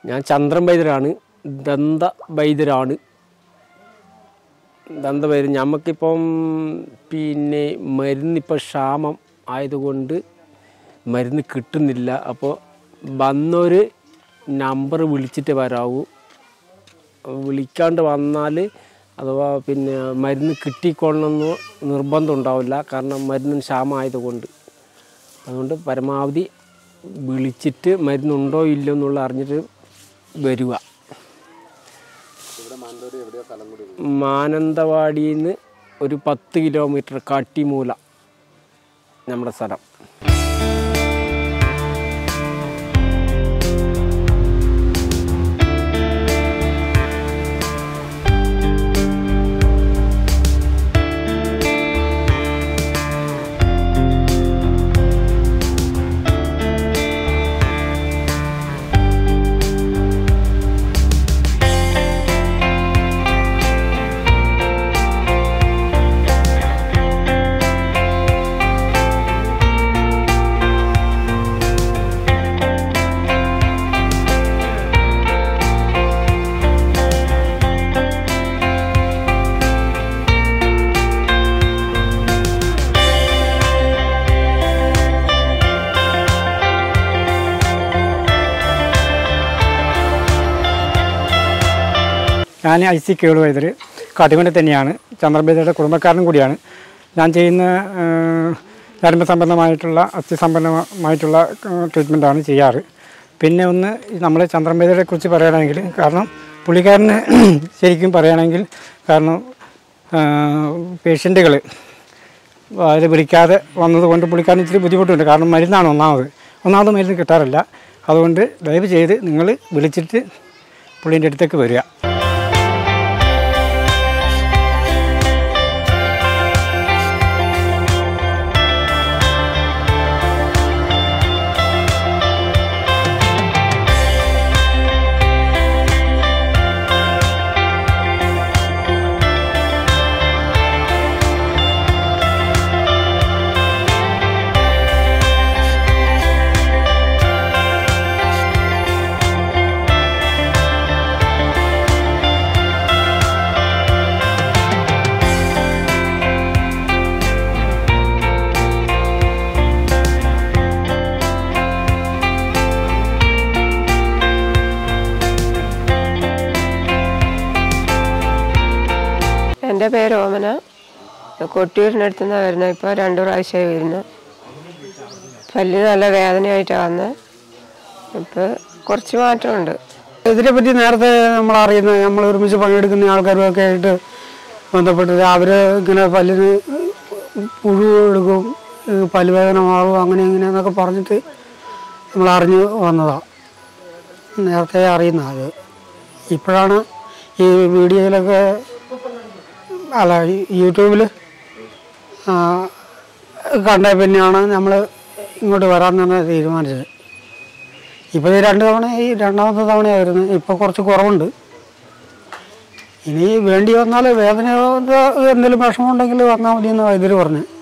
ഞാൻ ചന്ദ്രൻ വൈദ്യരാണ് ദന്ത വൈദ്യരാണ് ദന്ത വൈദ്യർ നമുക്കിപ്പം പിന്നെ മരുന്നിപ്പോൾ ക്ഷാമം ആയതുകൊണ്ട് മരുന്ന് കിട്ടുന്നില്ല അപ്പോൾ വന്നൊരു നമ്പർ വിളിച്ചിട്ട് വരാവൂ വിളിക്കാണ്ട് വന്നാൽ അഥവാ പിന്നെ മരുന്ന് കിട്ടിക്കൊള്ളണമെന്ന് നിർബന്ധം ഉണ്ടാവില്ല കാരണം മരുന്നിന് ക്ഷാമമായതുകൊണ്ട് അതുകൊണ്ട് പരമാവധി വിളിച്ചിട്ട് മരുന്നുണ്ടോ ഇല്ലയോ എന്നുള്ള അറിഞ്ഞിട്ട് വരിക മാനന്തവാടിയിൽ നിന്ന് ഒരു പത്ത് കിലോമീറ്റർ കാട്ടിമൂല നമ്മുടെ സ്ഥലം ഞാൻ ഐ സി കേളു വൈദ്യർ കാട്ടുകൊണ്ടി തന്നെയാണ് ചന്ദ്രബേദയുടെ കുടുംബക്കാരനും കൂടിയാണ് ഞാൻ ചെയ്യുന്ന നരമ്പ് സംബന്ധമായിട്ടുള്ള അസ്ഥി സംബന്ധമായിട്ടുള്ള ട്രീറ്റ്മെൻറ്റാണ് ചെയ്യാറ് പിന്നെ ഒന്ന് നമ്മൾ ചന്ദ്രബേദയെ കുറിച്ച് പറയുകയാണെങ്കിൽ കാരണം പുള്ളിക്കാരന് ശരിക്കും പറയുകയാണെങ്കിൽ കാരണം പേഷ്യൻറ്റുകൾ അതിൽ വിളിക്കാതെ വന്നതുകൊണ്ട് പുള്ളിക്കാരൻ ഇച്ചിരി ബുദ്ധിമുട്ടുണ്ട് കാരണം മരുന്നാണ് ഒന്നാമത് ഒന്നാമത് മരുന്ന് കിട്ടാറില്ല അതുകൊണ്ട് ദയവ് ചെയ്ത് നിങ്ങൾ വിളിച്ചിട്ട് പുള്ളീൻ്റെ അടുത്തേക്ക് വരിക എൻ്റെ പേര് ഓമന കൊട്ടിയൂരിനടുത്ത് നിന്നാണ് വരുന്നത് ഇപ്പോൾ രണ്ടു പ്രാവശ്യമായി വരുന്നത് പല്ല് നല്ല വേദനയായിട്ടാണ് വന്നത് ഇപ്പോൾ കുറച്ച് മാറ്റമുണ്ട് ഇതിനെപ്പറ്റി നേരത്തെ നമ്മൾ അറിയുന്ന നമ്മൾ ഒരുമിച്ച് പണിയെടുക്കുന്ന ആൾക്കാരുമൊക്കെ ആയിട്ട് ബന്ധപ്പെട്ടിട്ട് അവർ ഇങ്ങനെ പല്ലിന് പുഴു എടുക്കും ഇത് പല്ലുവേദന മാറും അങ്ങനെ ഇങ്ങനെ എന്നൊക്കെ പറഞ്ഞിട്ട് നമ്മൾ അറിഞ്ഞു വന്നതാണ് നേരത്തെ അറിയുന്ന അത് ഇപ്പോഴാണ് ഈ വീഡിയോയിലൊക്കെ അല്ല ഈ യൂട്യൂബിൽ കണ്ട പിന്നെയാണ് നമ്മൾ ഇങ്ങോട്ട് വരാൻ തന്നെ തീരുമാനിച്ചത് ഇപ്പോൾ ഈ രണ്ട് തവണ ഈ രണ്ടാമത്തെ തവണയായിരുന്നു ഇപ്പോൾ കുറച്ച് കുറവുണ്ട് ഇനി വേണ്ടി വന്നാൽ വേദന എന്തെങ്കിലും വിഷമമുണ്ടെങ്കിൽ വന്നാൽ മതി എന്ന് വൈദ്യുതി പറഞ്ഞു